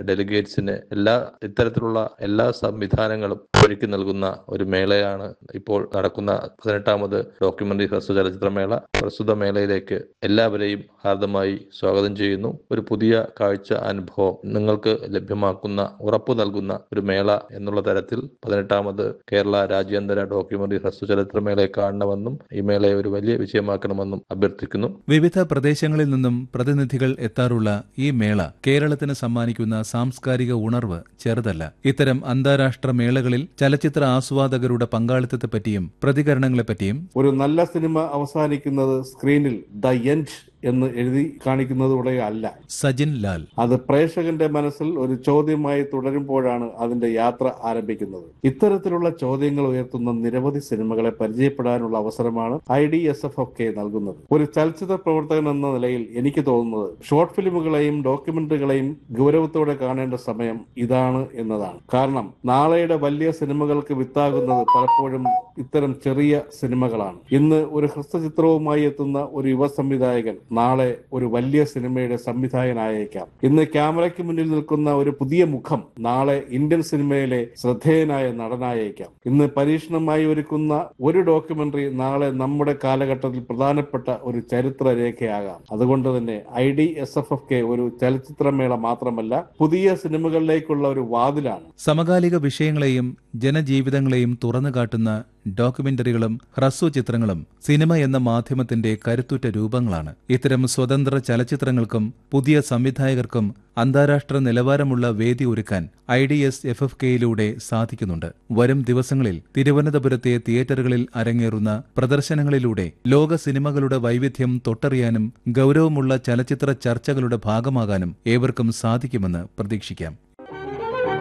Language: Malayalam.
ഡെലിഗേറ്റ്സിന് എല്ലാ ഇത്തരത്തിലുള്ള എല്ലാ സംവിധാനങ്ങളും ഒരുക്കി നൽകുന്ന ഒരു മേളയാണ് ഇപ്പോൾ നടക്കുന്ന പതിനെട്ടാമത് ഡോക്യുമെന്ററി ഹ്രസ്വ ചലച്ചിത്രമേള പ്രസ്തുത മേളയിലേക്ക് എല്ലാവരെയും ഹാർദമായി സ്വാഗതം ചെയ്യുന്നു ഒരു പുതിയ കാഴ്ച അനുഭവം നിങ്ങൾക്ക് ലഭ്യമാക്കുന്ന ഉറപ്പു നൽകുന്ന ഒരു മേള എന്നുള്ള തരത്തിൽ പതിനെട്ടാമത് കേരള രാജ്യാന്തര ഡോക്യുമെന്ററി ഹ്രസ്വ ചലച്ചിത്രമേളയെ കാണണമെന്നും ഈ മേളയെ ഒരു വലിയ വിജയമാക്കണമെന്നും അഭ്യർത്ഥിക്കുന്നു വിവിധ പ്രദേശങ്ങളിൽ നിന്നും പ്രതിനിധികൾ എത്താറുള്ള ഈ മേള കേരളത്തിന് സമ്മാനിക്കുന്ന സാംസ്കാരിക ഉണർവ് ചെറുതല്ല ഇത്തരം അന്താരാഷ്ട്ര മേളകളിൽ ചലച്ചിത്ര ആസ്വാദകരുടെ പങ്കാളിത്തത്തെപ്പറ്റിയും പ്രതികരണങ്ങളെപ്പറ്റിയും ഒരു നല്ല സിനിമ അവസാനിക്കുന്നത് സ്ക്രീനിൽ ദ എൻഡ് എന്ന് എഴുതി കാണിക്കുന്നതോടെ അല്ല സജിൻ ലാൽ അത് പ്രേക്ഷകന്റെ മനസ്സിൽ ഒരു ചോദ്യമായി തുടരുമ്പോഴാണ് അതിന്റെ യാത്ര ആരംഭിക്കുന്നത് ഇത്തരത്തിലുള്ള ചോദ്യങ്ങൾ ഉയർത്തുന്ന നിരവധി സിനിമകളെ പരിചയപ്പെടാനുള്ള അവസരമാണ് I D S F F K നൽകുന്നത് ഒരു ചലച്ചിത്ര പ്രവർത്തകൻ എന്ന നിലയിൽ എനിക്ക് തോന്നുന്നത് ഷോർട്ട് ഫിലിമുകളെയും ഡോക്യുമെന്ററികളെയും ഗൗരവത്തോടെ കാണേണ്ട സമയം ഇതാണ് എന്നതാണ് കാരണം നാളെയുടെ വലിയ സിനിമകൾക്ക് വിത്താകുന്നത് പലപ്പോഴും ഇത്തരം ചെറിയ സിനിമകളാണ് ഇന്ന് ഒരു ഹ്രസ്വചിത്രവുമായി എത്തുന്ന ഒരു യുവ സംവിധായകൻ നാളെ ഒരു വലിയ സിനിമയുടെ സംവിധായകനായേക്കാം ഇന്ന് ക്യാമറയ്ക്ക് മുന്നിൽ നിൽക്കുന്ന ഒരു പുതിയ മുഖം നാളെ ഇന്ത്യൻ സിനിമയിലെ ശ്രദ്ധേയനായ നടനായേക്കാം ഇന്ന് പരീക്ഷണമായി ഒരുക്കുന്ന ഒരു ഡോക്യുമെന്ററി നാളെ നമ്മുടെ കാലഘട്ടത്തിൽ പ്രധാനപ്പെട്ട ഒരു ചരിത്ര രേഖയാകാം അതുകൊണ്ട് തന്നെ I D S F F K ഒരു ചലച്ചിത്രമേള മാത്രമല്ല പുതിയ സിനിമകളിലേക്കുള്ള ഒരു വാതിലാണ് സമകാലിക വിഷയങ്ങളെയും ജനജീവിതങ്ങളെയും തുറന്നു കാട്ടുന്ന ഡോക്യുമെന്ററികളും ഹ്രസ്വ ചിത്രങ്ങളും സിനിമ എന്ന മാധ്യമത്തിന്റെ കരുത്തുറ്റ രൂപങ്ങളാണ് ഇത്തരം സ്വതന്ത്ര ചലച്ചിത്രങ്ങൾക്കും പുതിയ സംവിധായകർക്കും അന്താരാഷ്ട്ര നിലവാരമുള്ള വേദി ഒരുക്കാൻ I D S F F കെയിലൂടെ സാധിക്കുന്നുണ്ട് വരും ദിവസങ്ങളിൽ തിരുവനന്തപുരത്തെ തിയേറ്ററുകളിൽ അരങ്ങേറുന്ന പ്രദർശനങ്ങളിലൂടെ ലോക സിനിമകളുടെ വൈവിധ്യം തൊട്ടറിയാനും ഗൗരവമുള്ള ചലച്ചിത്ര ചർച്ചകളുടെ ഭാഗമാകാനും ഏവർക്കും സാധിക്കുമെന്ന് പ്രതീക്ഷിക്കാം